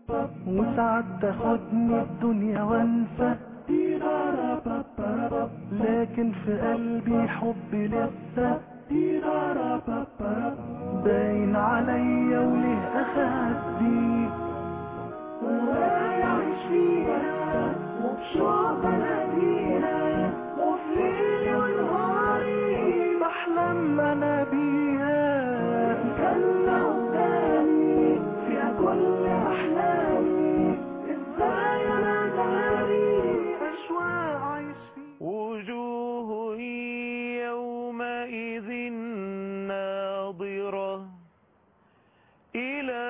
وساعات تاخدني الدنيا وانسى لكن في قلبي حب لسه باين عليا وليه اخدي ويعيش فيها وبشوق اناديها وفي ليلي ونهاري بحلم انا بيها جنة قدامي فيها كل احلامي ازاي انا داري اشواق عايش فيها وجوه يومئذ ناظرة إلى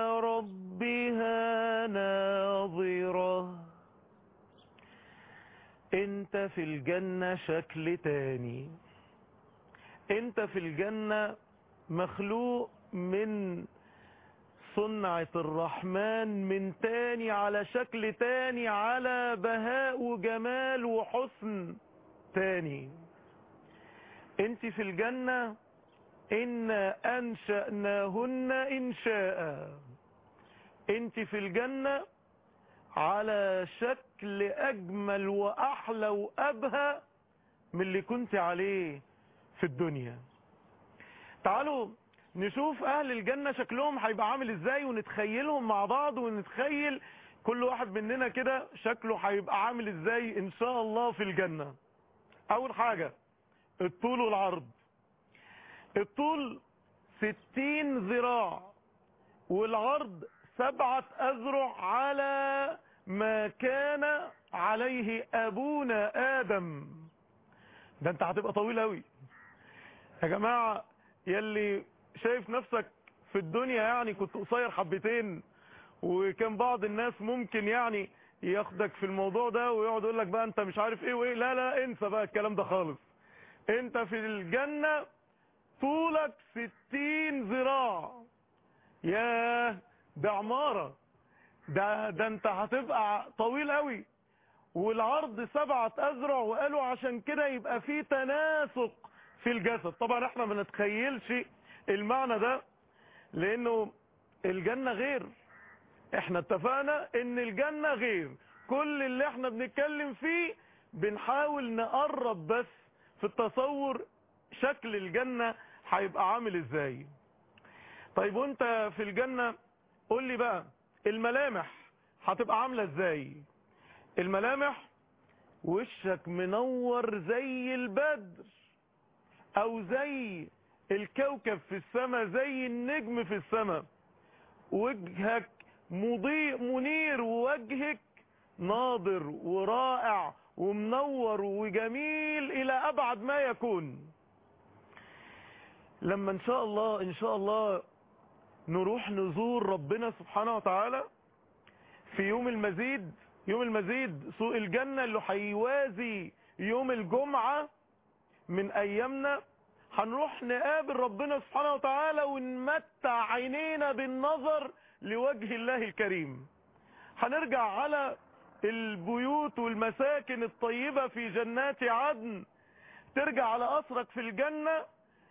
ربها ناظرة انت في الجنة شكل تاني انت في الجنة مخلوق من صنعة الرحمن من تاني على شكل تاني على بهاء وجمال وحسن تاني انت في الجنة إن أنشأناهن إنشاء انت في الجنة على شكل أجمل وأحلى وأبهى من اللي كنت عليه في الدنيا تعالوا نشوف أهل الجنة شكلهم هيبقى عامل إزاي ونتخيلهم مع بعض ونتخيل كل واحد مننا كده شكله هيبقى عامل إزاي إن شاء الله في الجنة أول حاجة الطول والعرض الطول ستين ذراع والعرض سبعة أذرع على ما كان عليه أبونا آدم ده انت هتبقى طويل أوي يا جماعة يلي شايف نفسك في الدنيا يعني كنت قصير حبتين وكان بعض الناس ممكن يعني ياخدك في الموضوع ده ويقعد يقول لك بقى انت مش عارف ايه وايه لا لا انسى بقى الكلام ده خالص انت في الجنة طولك ستين ذراع ياه ده عمارة ده, ده انت هتبقى طويل قوي والعرض سبعة اذرع وقالوا عشان كده يبقى في تناسق في الجسد طبعا احنا ما نتخيلش المعنى ده لانه الجنة غير احنا اتفقنا ان الجنة غير كل اللي احنا بنتكلم فيه بنحاول نقرب بس في التصور شكل الجنة هيبقى عامل ازاي طيب وانت في الجنة قول لي بقى الملامح هتبقى عاملة ازاي الملامح وشك منور زي البدر او زي الكوكب في السماء زي النجم في السماء وجهك مضيء منير ووجهك ناظر ورائع ومنور وجميل الى ابعد ما يكون لما ان شاء الله ان شاء الله نروح نزور ربنا سبحانه وتعالى في يوم المزيد يوم المزيد سوق الجنة اللي هيوازي يوم الجمعة من ايامنا هنروح نقابل ربنا سبحانه وتعالى ونمتع عينينا بالنظر لوجه الله الكريم هنرجع على البيوت والمساكن الطيبة في جنات عدن ترجع على قصرك في الجنة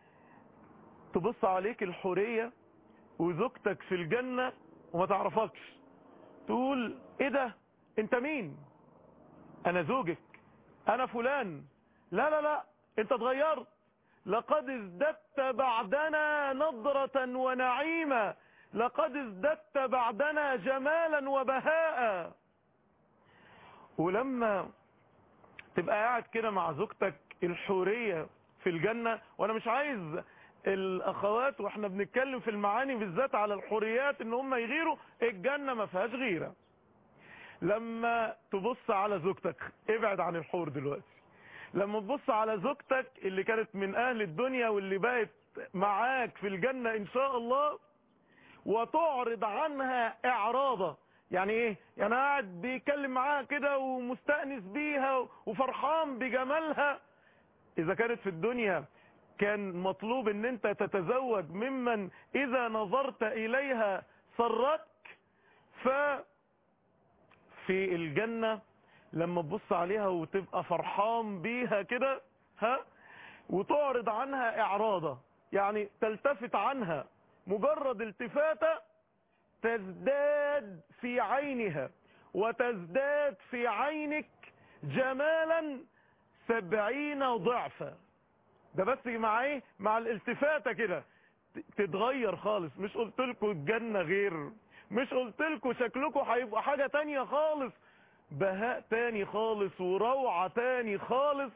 تبص عليك الحورية وزوجتك في الجنة وما تعرفكش تقول ايه ده انت مين انا زوجك انا فلان لا لا لا انت اتغيرت لقد ازددت بعدنا نضرة ونعيما لقد ازددت بعدنا جمالا وبهاء ولما تبقى قاعد كده مع زوجتك الحورية في الجنة وانا مش عايز الاخوات واحنا بنتكلم في المعاني بالذات على الحوريات ان هم يغيروا الجنة ما فيهاش غيرة لما تبص على زوجتك ابعد عن الحور دلوقتي لما تبص على زوجتك اللي كانت من اهل الدنيا واللي بقت معاك في الجنة ان شاء الله وتعرض عنها اعراضة يعني ايه يعني قاعد بيتكلم معاها كده ومستأنس بيها وفرحان بجمالها اذا كانت في الدنيا كان مطلوب ان انت تتزوج ممن اذا نظرت اليها سرك ف في الجنة لما تبص عليها وتبقى فرحان بيها كده ها وتعرض عنها اعراضة يعني تلتفت عنها مجرد التفاتة تزداد في عينها وتزداد في عينك جمالا سبعين ضعفا ده بس مع ايه مع الالتفاتة كده تتغير خالص مش قلت لكم الجنة غير مش قلت لكم شكلكم هيبقى حاجة تانية خالص بهاء تاني خالص وروعة تاني خالص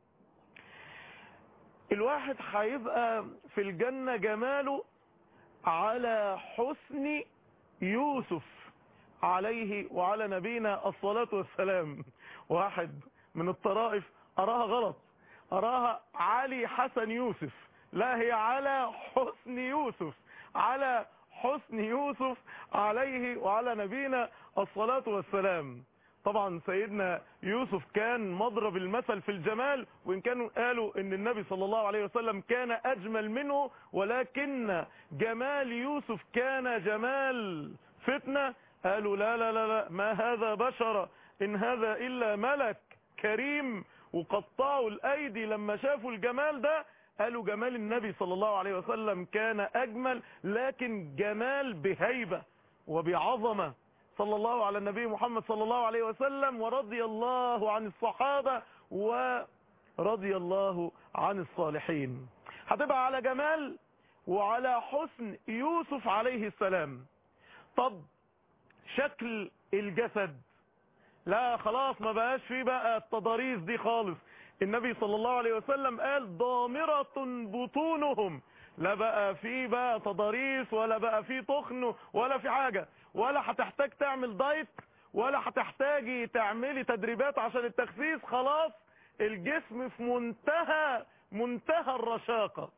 الواحد هيبقى في الجنة جماله على حسن يوسف عليه وعلى نبينا الصلاة والسلام واحد من الطرائف أراها غلط أراها علي حسن يوسف لا هي على حسن يوسف على حسن يوسف عليه وعلى نبينا الصلاة والسلام طبعا سيدنا يوسف كان مضرب المثل في الجمال وإن كانوا قالوا ان النبي صلى الله عليه وسلم كان أجمل منه ولكن جمال يوسف كان جمال فتنة قالوا لا لا لا لا ما هذا بشر إن هذا إلا ملك كريم وقطعوا الأيدي لما شافوا الجمال ده قالوا جمال النبي صلى الله عليه وسلم كان أجمل لكن جمال بهيبة وبعظمة صلى الله على النبي محمد صلى الله عليه وسلم ورضي الله عن الصحابة ورضي الله عن الصالحين هتبقى على جمال وعلى حسن يوسف عليه السلام طب شكل الجسد لا خلاص ما بقاش فيه بقى التضاريس دي خالص النبي صلى الله عليه وسلم قال ضامرة بطونهم لا بقى في بقى تضاريس ولا بقى في تخن ولا في حاجة ولا هتحتاج تعمل دايت ولا هتحتاجي تعملي تدريبات عشان التخسيس خلاص الجسم في منتهى منتهى الرشاقة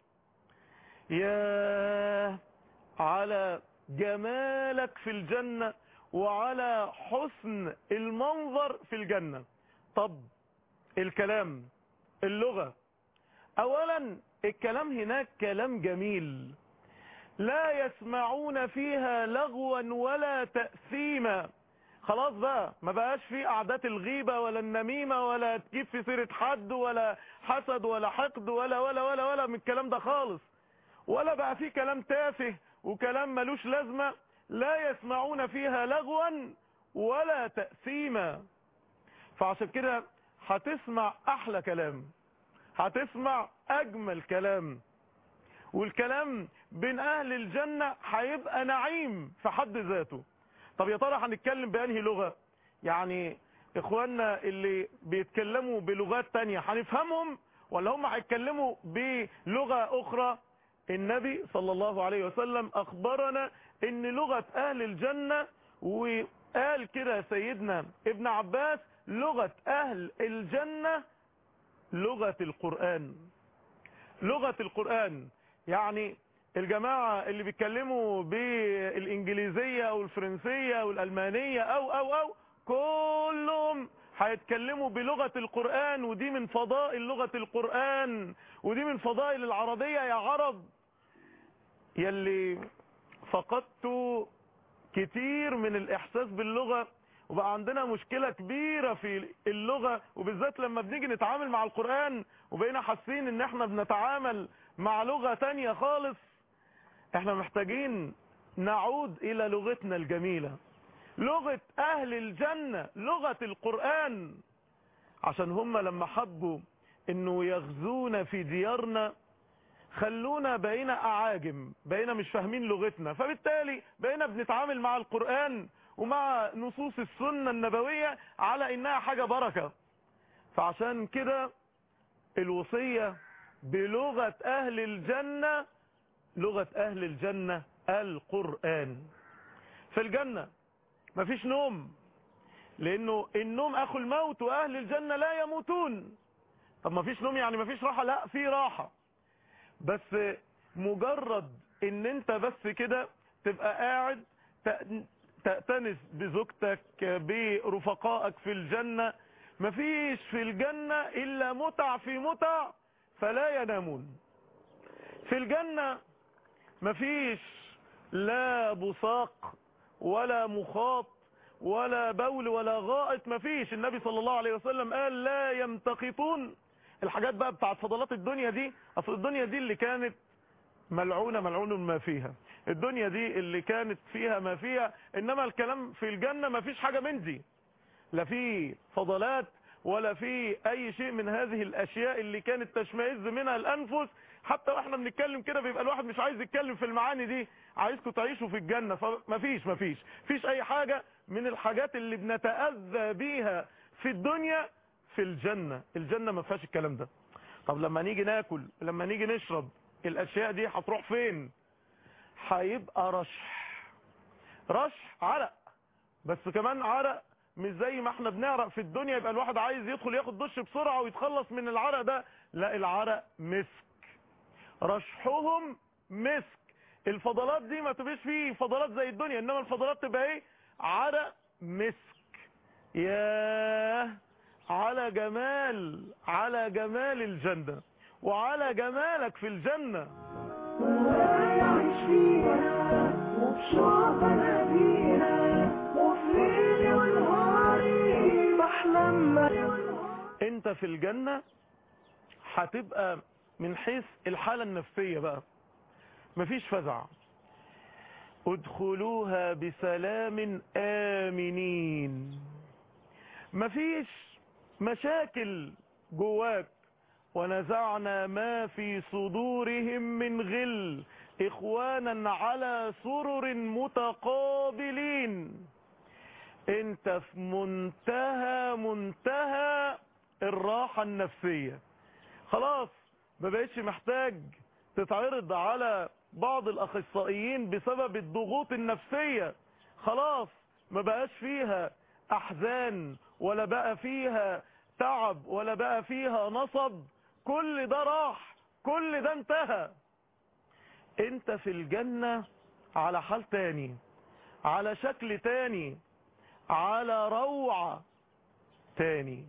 يا على جمالك في الجنة وعلى حسن المنظر في الجنة طب الكلام اللغة اولا الكلام هناك كلام جميل لا يسمعون فيها لغوا ولا تأثيما خلاص بقى ما بقاش في قعدات الغيبة ولا النميمة ولا تجيب في سيرة حد ولا حسد ولا حقد ولا ولا ولا ولا من الكلام ده خالص ولا بقى في كلام تافه وكلام ملوش لازمة لا يسمعون فيها لغوا ولا تأثيما فعشان كده هتسمع احلى كلام هتسمع اجمل كلام والكلام بين اهل الجنة هيبقى نعيم في حد ذاته طب يا ترى هنتكلم بانهي لغة يعني اخواننا اللي بيتكلموا بلغات تانية هنفهمهم ولا هم هيتكلموا بلغة اخرى النبي صلى الله عليه وسلم اخبرنا ان لغة اهل الجنة وقال كده سيدنا ابن عباس لغة اهل الجنة لغة القرآن لغة القرآن يعني الجماعة اللي بيتكلموا بالانجليزية او الفرنسية او الالمانية او او او كلهم هيتكلموا بلغة القرآن ودي من فضائل لغة القرآن ودي من فضائل العربية يا عرب يلي فقدت كتير من الاحساس باللغة وبقى عندنا مشكلة كبيرة في اللغة وبالذات لما بنيجي نتعامل مع القرآن وبقينا حاسين ان احنا بنتعامل مع لغة تانية خالص احنا محتاجين نعود الى لغتنا الجميلة لغة اهل الجنة لغة القرآن عشان هم لما حبوا انه يغزونا في ديارنا خلونا بقينا اعاجم بقينا مش فاهمين لغتنا فبالتالي بقينا بنتعامل مع القرآن ومع نصوص السنة النبوية على انها حاجة بركة فعشان كده الوصية بلغة اهل الجنة لغة اهل الجنة القرآن في الجنة مفيش نوم لانه النوم اخو الموت واهل الجنة لا يموتون طب مفيش نوم يعني مفيش راحة لا في راحة بس مجرد ان انت بس كده تبقى قاعد تأتنس بزوجتك برفقائك في الجنة مفيش في الجنة الا متع في متع فلا ينامون في الجنة مفيش لا بصاق ولا مخاط ولا بول ولا غائط مفيش النبي صلى الله عليه وسلم قال لا يمتقطون الحاجات بقى بتاعت فضلات الدنيا دي اصل الدنيا دي اللي كانت ملعونة ملعون ما فيها الدنيا دي اللي كانت فيها ما فيها انما الكلام في الجنة ما فيش حاجة من دي لا في فضلات ولا في اي شيء من هذه الاشياء اللي كانت تشمئز منها الانفس حتى واحنا بنتكلم كده بيبقى الواحد مش عايز يتكلم في المعاني دي عايزكم تعيشوا في الجنة فما فيش ما فيش فيش اي حاجة من الحاجات اللي بنتأذى بيها في الدنيا في الجنة الجنة ما فيهاش الكلام ده طب لما نيجي ناكل لما نيجي نشرب الاشياء دي هتروح فين هيبقى رشح رشح عرق بس كمان عرق مش زي ما احنا بنعرق في الدنيا يبقى الواحد عايز يدخل ياخد دش بسرعة ويتخلص من العرق ده لا العرق مسك رشحهم مسك الفضلات دي ما تبقاش فيه فضلات زي الدنيا انما الفضلات تبقى ايه عرق مسك ياه على جمال على جمال الجنة وعلى جمالك في الجنة ويعيش فيها وبشوق انا فيها وفي ليلي ونهاري بحلم انت في الجنة هتبقى من حيث الحالة النفسية بقى مفيش فزع ادخلوها بسلام آمنين مفيش مشاكل جواك ونزعنا ما في صدورهم من غل إخوانا على سرر متقابلين انت في منتهى منتهى الراحة النفسية خلاص ما بقتش محتاج تتعرض على بعض الاخصائيين بسبب الضغوط النفسية خلاص ما بقاش فيها احزان ولا بقى فيها تعب ولا بقى فيها نصب كل ده راح كل ده انتهى انت في الجنة على حال تاني على شكل تاني على روعة تاني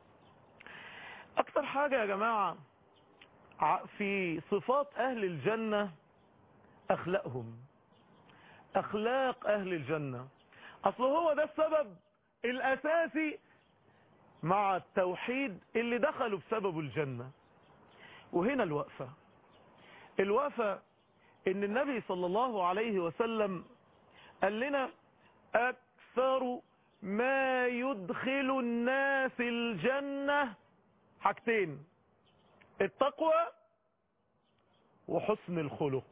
اكتر حاجة يا جماعة ع- في صفات اهل الجنة اخلاقهم اخلاق اهل الجنة اصل هو ده السبب الاساسي مع التوحيد اللي دخلوا بسببه الجنة وهنا الوقفة الوقفة ان النبي صلى الله عليه وسلم قال لنا اكثر ما يدخل الناس الجنة حاجتين التقوى وحسن الخلق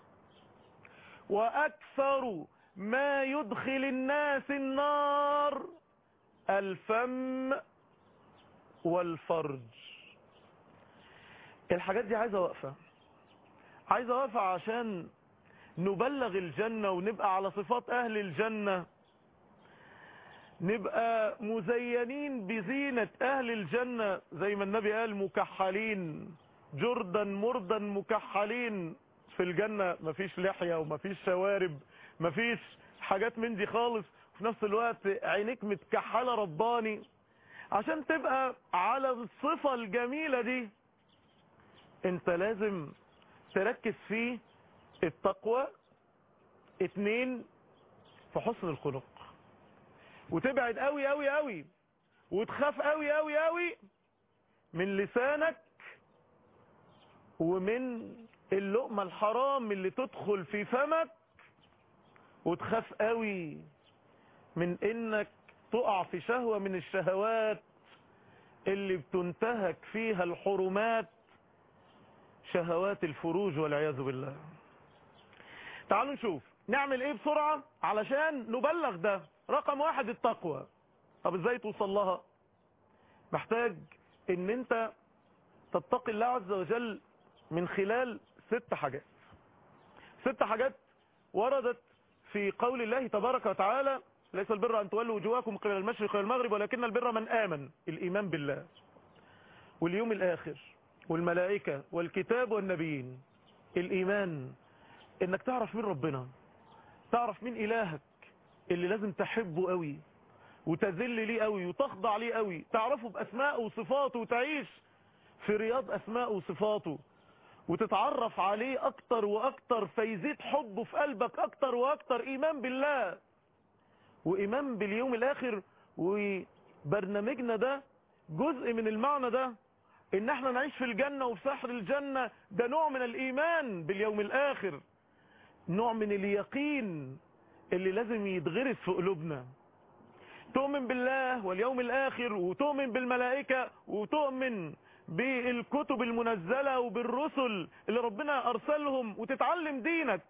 واكثر ما يدخل الناس النار الفم والفرج الحاجات دي عايزة وقفة عايزة وقفة عشان نبلغ الجنة ونبقى على صفات اهل الجنة نبقى مزينين بزينة اهل الجنة زي ما النبي قال مكحلين جردا مردا مكحلين في الجنة مفيش لحية ومفيش شوارب مفيش حاجات من دي خالص في نفس الوقت عينيك متكحلة رباني عشان تبقى على الصفة الجميلة دي انت لازم تركز في التقوى اتنين في حسن الخلق وتبعد قوي قوي قوي وتخاف قوي قوي قوي من لسانك ومن اللقمة الحرام اللي تدخل في فمك وتخاف قوي من انك تقع في شهوة من الشهوات اللي بتنتهك فيها الحرمات شهوات الفروج والعياذ بالله تعالوا نشوف نعمل ايه بسرعة علشان نبلغ ده رقم واحد التقوى طب ازاي توصل لها محتاج ان انت تتقي الله عز وجل من خلال ست حاجات ست حاجات وردت في قول الله تبارك وتعالى ليس البر أن تولوا وجوهكم قبل المشرق والمغرب ولكن البر من آمن الإيمان بالله واليوم الآخر والملائكة والكتاب والنبيين الإيمان إنك تعرف مين ربنا تعرف مين إلهك اللي لازم تحبه قوي وتذل ليه قوي وتخضع ليه قوي تعرفه بأسمائه وصفاته وتعيش في رياض أسمائه وصفاته وتتعرف عليه أكتر وأكتر فيزيد حبه في قلبك أكتر وأكتر إيمان بالله وإيمان باليوم الآخر وبرنامجنا ده جزء من المعنى ده إن احنا نعيش في الجنة وفي سحر الجنة ده نوع من الإيمان باليوم الآخر نوع من اليقين اللي لازم يتغرس في قلوبنا تؤمن بالله واليوم الآخر وتؤمن بالملائكة وتؤمن بالكتب المنزلة وبالرسل اللي ربنا أرسلهم وتتعلم دينك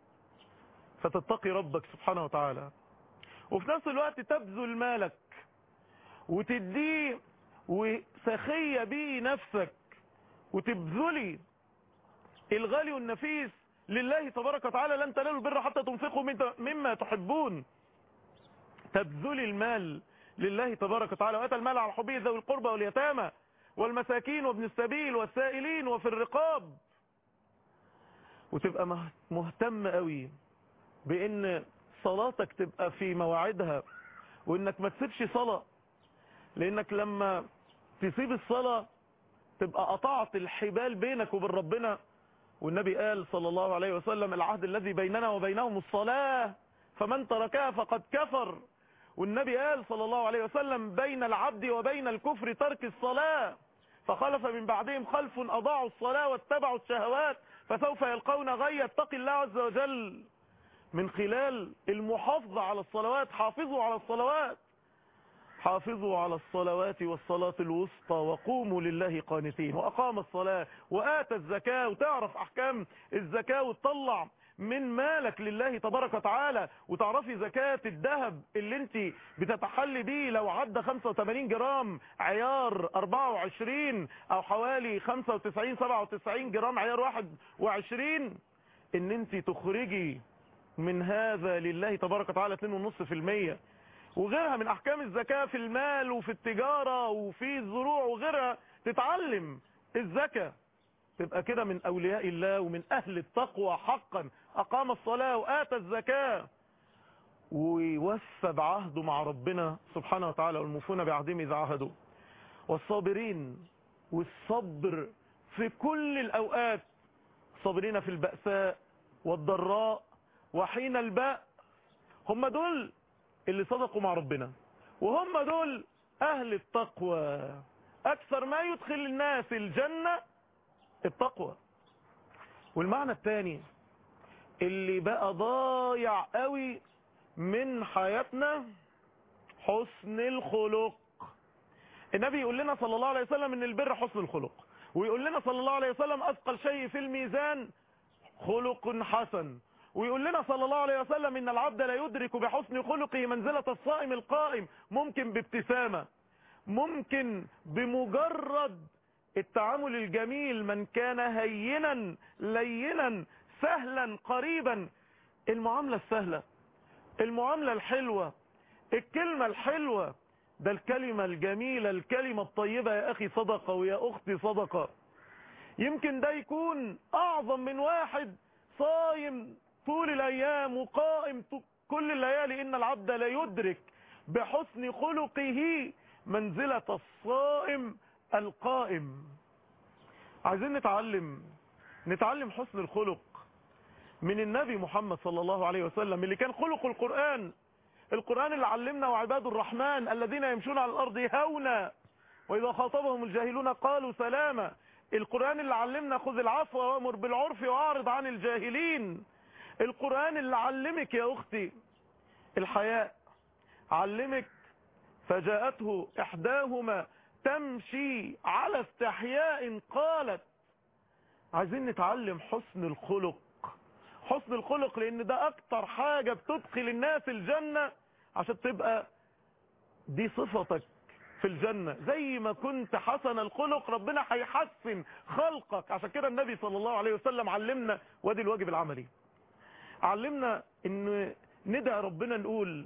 فتتقي ربك سبحانه وتعالى وفي نفس الوقت تبذل مالك وتديه وسخية بيه نفسك وتبذلي الغالي والنفيس لله تبارك وتعالى لن تنالوا البر حتى تنفقوا مما تحبون تبذلي المال لله تبارك وتعالى واتى المال على حبه ذوي القربى واليتامى والمساكين وابن السبيل والسائلين وفي الرقاب وتبقى مهتم قوي بان صلاتك تبقى في مواعيدها وانك ما تسيبش صلاة لانك لما تسيب الصلاة تبقى قطعت الحبال بينك وبين ربنا والنبي قال صلى الله عليه وسلم العهد الذي بيننا وبينهم الصلاة فمن تركها فقد كفر والنبي قال صلى الله عليه وسلم بين العبد وبين الكفر ترك الصلاة فخلف من بعدهم خلف أضاعوا الصلاة واتبعوا الشهوات فسوف يلقون غي اتق الله عز وجل من خلال المحافظة على الصلوات حافظوا على الصلوات حافظوا على الصلوات والصلاة الوسطى وقوموا لله قانتين وأقام الصلاة وآتى الزكاة وتعرف أحكام الزكاة وتطلع من مالك لله تبارك وتعالى وتعرفي زكاة الذهب اللي انت بتتحلي بيه لو عدى 85 جرام عيار 24 او حوالي 95 97 جرام عيار 21 ان انت تخرجي من هذا لله تبارك وتعالى 2.5% وغيرها من احكام الزكاة في المال وفي التجارة وفي الزروع وغيرها تتعلم الزكاة تبقى كده من اولياء الله ومن اهل التقوى حقا اقام الصلاة واتى الزكاة ويوفى بعهده مع ربنا سبحانه وتعالى والموفون بعهدهم اذا عهدوا والصابرين والصبر في كل الاوقات صابرين في البأساء والضراء وحين الباء هم دول اللي صدقوا مع ربنا وهم دول اهل التقوى اكثر ما يدخل الناس الجنة التقوى والمعنى الثاني اللي بقى ضايع قوي من حياتنا حسن الخلق النبي يقول لنا صلى الله عليه وسلم ان البر حسن الخلق ويقول لنا صلى الله عليه وسلم اثقل شيء في الميزان خلق حسن ويقول لنا صلى الله عليه وسلم ان العبد لا يدرك بحسن خلقه منزلة الصائم القائم ممكن بابتسامة ممكن بمجرد التعامل الجميل من كان هينا لينا سهلا قريبا المعاملة السهلة المعاملة الحلوة الكلمة الحلوة ده الكلمة الجميلة الكلمة الطيبة يا أخي صدقة ويا أختي صدقة يمكن ده يكون أعظم من واحد صايم طول الأيام وقائم كل الليالي إن العبد لا يدرك بحسن خلقه منزلة الصائم القائم عايزين نتعلم نتعلم حسن الخلق من النبي محمد صلى الله عليه وسلم اللي كان خلق القرآن القرآن اللي علمنا وعباد الرحمن الذين يمشون على الأرض هونا وإذا خاطبهم الجاهلون قالوا سلاما القرآن اللي علمنا خذ العفو وامر بالعرف واعرض عن الجاهلين القرآن اللي علمك يا أختي الحياء علمك فجاءته إحداهما تمشي على استحياء قالت عايزين نتعلم حسن الخلق حسن الخلق لان ده اكتر حاجة بتدخل الناس الجنة عشان تبقى دي صفتك في الجنة زي ما كنت حسن الخلق ربنا هيحسن خلقك عشان كده النبي صلى الله عليه وسلم علمنا وادي الواجب العملي علمنا ان ندعي ربنا نقول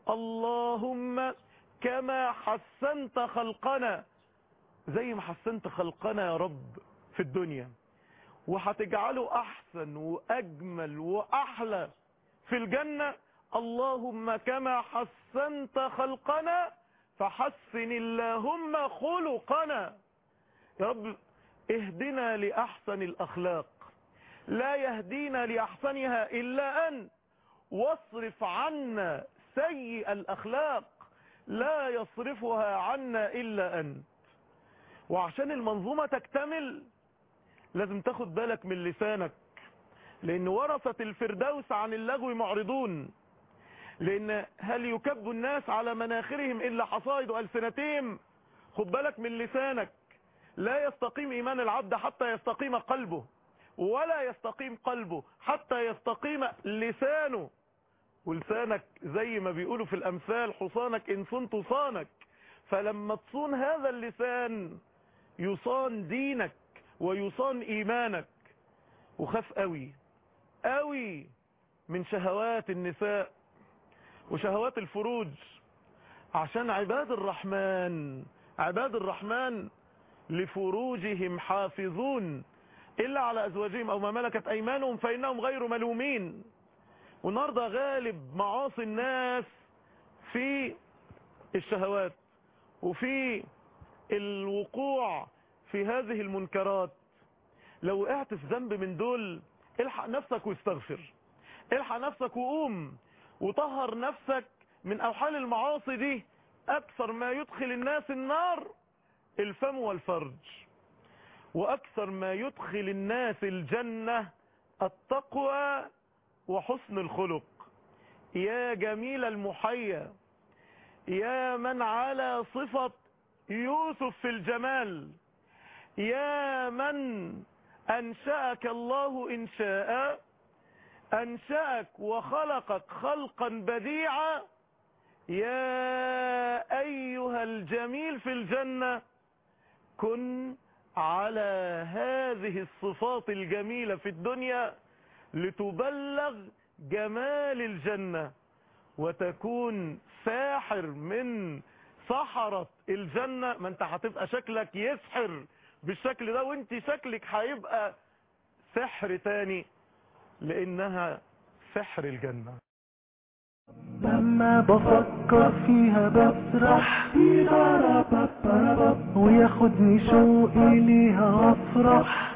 اللهم كما حسنت خلقنا زي ما حسنت خلقنا يا رب في الدنيا وهتجعله احسن واجمل واحلى في الجنة اللهم كما حسنت خلقنا فحسن اللهم خلقنا يا رب اهدنا لأحسن الأخلاق لا يهدينا لأحسنها إلا أن واصرف عنا سيء الأخلاق لا يصرفها عنا إلا أنت وعشان المنظومة تكتمل لازم تاخد بالك من لسانك لان ورثة الفردوس عن اللغو معرضون لان هل يكب الناس على مناخرهم الا حصائد السنتهم خد بالك من لسانك لا يستقيم ايمان العبد حتى يستقيم قلبه ولا يستقيم قلبه حتى يستقيم لسانه ولسانك زي ما بيقولوا في الامثال حصانك ان صنت صانك فلما تصون هذا اللسان يصان دينك ويصان ايمانك وخاف قوي قوي من شهوات النساء وشهوات الفروج عشان عباد الرحمن عباد الرحمن لفروجهم حافظون إلا على أزواجهم أو ما ملكت أيمانهم فإنهم غير ملومين والنهاردة غالب معاصي الناس في الشهوات وفي الوقوع في هذه المنكرات لو وقعت في ذنب من دول الحق نفسك واستغفر الحق نفسك وقوم وطهر نفسك من أوحال المعاصي دي أكثر ما يدخل الناس النار الفم والفرج وأكثر ما يدخل الناس الجنة التقوى وحسن الخلق يا جميل المحيا يا من على صفة يوسف في الجمال يا من أنشأك الله إنشاء أنشأك وخلقك خلقا بديعا يا أيها الجميل في الجنة كن على هذه الصفات الجميلة في الدنيا لتبلغ جمال الجنة وتكون ساحر من سحرة الجنة ما انت هتبقى شكلك يسحر بالشكل ده وانت شكلك هيبقى سحر تاني لانها سحر الجنة لما بفكر فيها بسرح وياخدني شوقي ليها افرح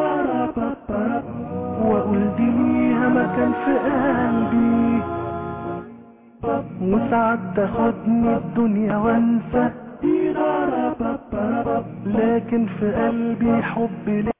واقول دي ليها مكان في قلبي وساعات تاخدني الدنيا وانسى لكن في قلبي حب